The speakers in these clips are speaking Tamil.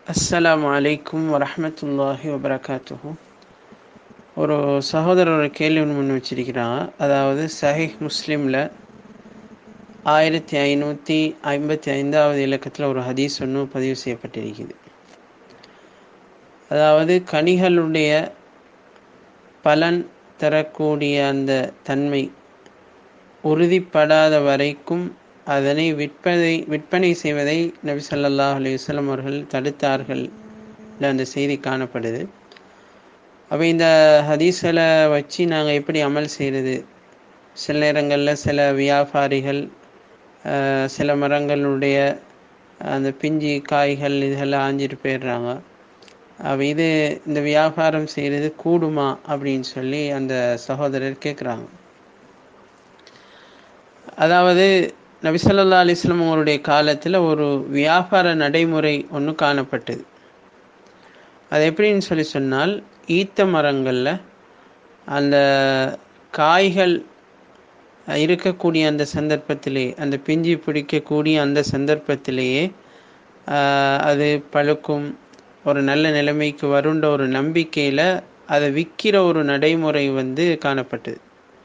அஸ்ஸலாமு அலைக்கும் வரஹ்மத்துல்லாஹி வபரகாத்துஹு ஒரு சகோதரர் ஒரு கேள்வி ஒன்று முன் வச்சிருக்கிறாங்க அதாவது சஹிஹ் முஸ்லீமில் ஆயிரத்தி ஐநூற்றி ஐம்பத்தி ஐந்தாவது இலக்கத்தில் ஒரு ஹதீஸ் ஒன்று பதிவு செய்யப்பட்டிருக்குது அதாவது கனிகளுடைய பலன் தரக்கூடிய அந்த தன்மை உறுதிப்படாத வரைக்கும் அதனை விற்பனை விற்பனை செய்வதை நபி ஸல்லல்லாஹு அலைஹி வஸல்லம் அவர்கள் தடுத்தார்கள் அந்த செய்தி காணப்படுது அப்போ இந்த ஹதீஸில் வச்சு நாங்கள் எப்படி அமல் செய்கிறது சில நேரங்களில் சில வியாபாரிகள் சில மரங்களுடைய அந்த பிஞ்சி காய்கள் இதெல்லாம் ஆஞ்சிட்டு போயிடுறாங்க அப்போ இது இந்த வியாபாரம் செய்கிறது கூடுமா அப்படின்னு சொல்லி அந்த சகோதரர் கேட்குறாங்க அதாவது நபிசல்லா அலிஸ்லாம் அவருடைய காலத்தில் ஒரு வியாபார நடைமுறை ஒன்று காணப்பட்டது அது எப்படின்னு சொல்லி சொன்னால் ஈத்த மரங்களில் அந்த காய்கள் இருக்கக்கூடிய அந்த சந்தர்ப்பத்திலே அந்த பிஞ்சி பிடிக்கக்கூடிய அந்த சந்தர்ப்பத்திலேயே அது பழுக்கும் ஒரு நல்ல நிலைமைக்கு வருண்ட ஒரு நம்பிக்கையில் அதை விற்கிற ஒரு நடைமுறை வந்து காணப்பட்டது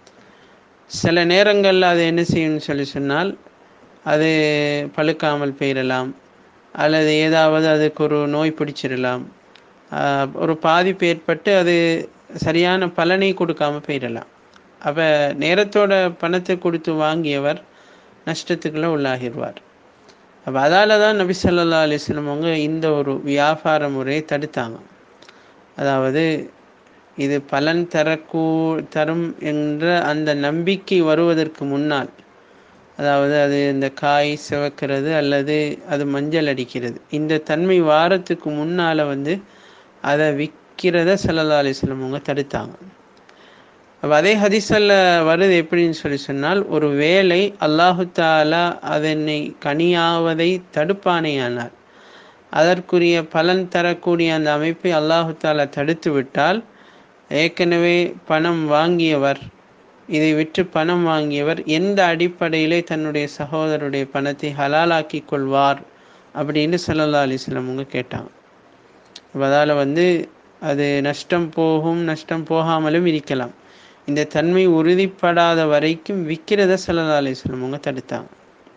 சில நேரங்களில் அது என்ன செய்யும்னு சொல்லி சொன்னால் அது பழுக்காமல் போயிடலாம் அல்லது ஏதாவது அதுக்கு ஒரு நோய் பிடிச்சிடலாம் ஒரு பாதிப்பு ஏற்பட்டு அது சரியான பலனை கொடுக்காம போயிடலாம் அப்போ நேரத்தோட பணத்தை கொடுத்து வாங்கியவர் நஷ்டத்துக்குள்ளே உள்ளாகிடுவார் அப்போ அதால் தான் நபி சொல்லா அலிஸ்லம் அவங்க இந்த ஒரு வியாபார முறையை தடுத்தாங்க அதாவது இது பலன் தரக்கூ தரும் என்ற அந்த நம்பிக்கை வருவதற்கு முன்னால் அதாவது அது இந்த காய் சிவக்கிறது அல்லது அது மஞ்சள் அடிக்கிறது இந்த தன்மை வாரத்துக்கு முன்னால் வந்து அதை விற்கிறத சல்லல்லா அலிஸ்லம் அவங்க தடுத்தாங்க அப்போ அதே ஹதீஸில் வருது எப்படின்னு சொல்லி சொன்னால் ஒரு வேலை அல்லாஹு தாலா அதனை கனியாவதை தடுப்பானேயானார் அதற்குரிய பலன் தரக்கூடிய அந்த அமைப்பை அல்லாஹு தாலா தடுத்து விட்டால் ஏற்கனவே பணம் வாங்கியவர் இதை விற்று பணம் வாங்கியவர் எந்த அடிப்படையிலே தன்னுடைய சகோதரருடைய பணத்தை ஹலாலாக்கி கொள்வார் அப்படின்னு சல்லல்லா அலிஸ்லாம் அவங்க கேட்டாங்க அதால் வந்து அது நஷ்டம் போகும் நஷ்டம் போகாமலும் இருக்கலாம் இந்த தன்மை உறுதிப்படாத வரைக்கும் விற்கிறத சல்லல்லா அலிஸ்லாம் அவங்க தடுத்தாங்க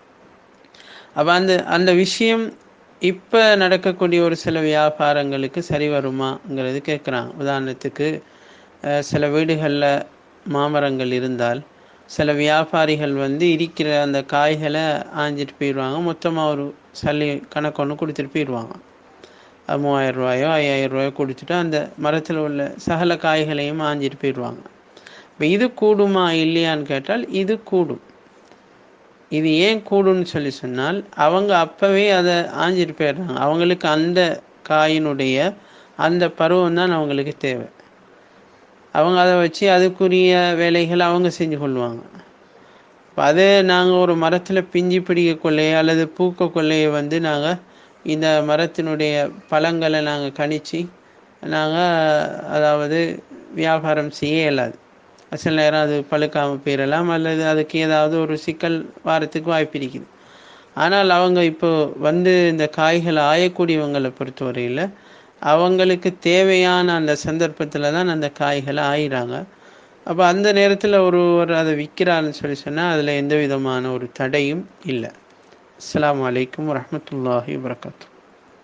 அப்போ அந்த அந்த விஷயம் இப்போ நடக்கக்கூடிய ஒரு சில வியாபாரங்களுக்கு சரி வருமாங்கிறது கேட்குறாங்க உதாரணத்துக்கு சில வீடுகளில் மாமரங்கள் இருந்தால் சில வியாபாரிகள் வந்து இருக்கிற அந்த காய்களை ஆஞ்சிட்டு போயிடுவாங்க மொத்தமாக ஒரு சல்லி கணக்கு ஒன்று கொடுத்துட்டு போயிடுவாங்க மூவாயிரம் ரூபாயோ ஐயாயிரம் ரூபாயோ கொடுத்துட்டு அந்த மரத்தில் உள்ள சகல காய்களையும் ஆஞ்சிட்டு போயிடுவாங்க இப்போ இது கூடுமா இல்லையான்னு கேட்டால் இது கூடும் இது ஏன் கூடும்னு சொல்லி சொன்னால் அவங்க அப்போவே அதை ஆஞ்சிட்டு போயிடுறாங்க அவங்களுக்கு அந்த காயினுடைய அந்த பருவம் தான் அவங்களுக்கு தேவை அவங்க அதை வச்சு அதுக்குரிய வேலைகளை அவங்க செஞ்சு கொள்வாங்க இப்போ அதே நாங்கள் ஒரு மரத்தில் பிஞ்சு பிடிக்க கொள்ளைய அல்லது பூக்க கொள்ளையை வந்து நாங்கள் இந்த மரத்தினுடைய பழங்களை நாங்கள் கணிச்சு நாங்கள் அதாவது வியாபாரம் செய்ய இயலாது சில நேரம் அது பழுக்காமல் போயிடலாம் அல்லது அதுக்கு ஏதாவது ஒரு சிக்கல் வாரத்துக்கு வாய்ப்பு இருக்குது ஆனால் அவங்க இப்போ வந்து இந்த காய்களை ஆயக்கூடியவங்களை பொறுத்தவரையில் அவங்களுக்கு தேவையான அந்த சந்தர்ப்பத்தில் தான் அந்த காய்களை ஆயிறாங்க அப்போ அந்த நேரத்தில் ஒருவர் அதை விற்கிறாருன்னு சொல்லி சொன்னால் அதில் எந்த விதமான ஒரு தடையும் இல்லை அஸ்லாம் வலைக்கம் வரமத்துல்லாஹி வரகாத்து